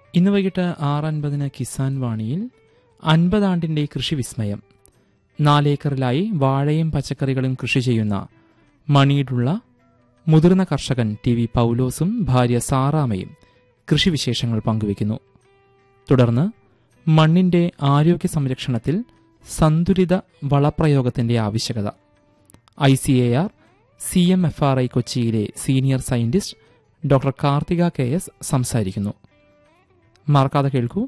ഇന്ന് വൈകിട്ട് ആറ് അൻപതിന് കിസാൻ വാണിയിൽ അൻപതാണ്ടിന്റെ കൃഷി വിസ്മയം നാലേക്കറിലായി വാഴയും പച്ചക്കറികളും കൃഷി ചെയ്യുന്ന മണിയിലുള്ള മുതിർന്ന കർഷകൻ ടി വി പൗലോസും ഭാര്യ സാറാമയും കൃഷിവിശേഷങ്ങൾ പങ്കുവയ്ക്കുന്നു തുടർന്ന് മണ്ണിന്റെ ആരോഗ്യ സംരക്ഷണത്തിൽ സന്തുലിത വളപ്രയോഗത്തിന്റെ ആവശ്യകത I C A R C M F R I കൊച്ചിയിലെ senior scientist doctor Karthika K S സംസാരിക്കുന്നു മറക്കാതെ കേൾക്കൂ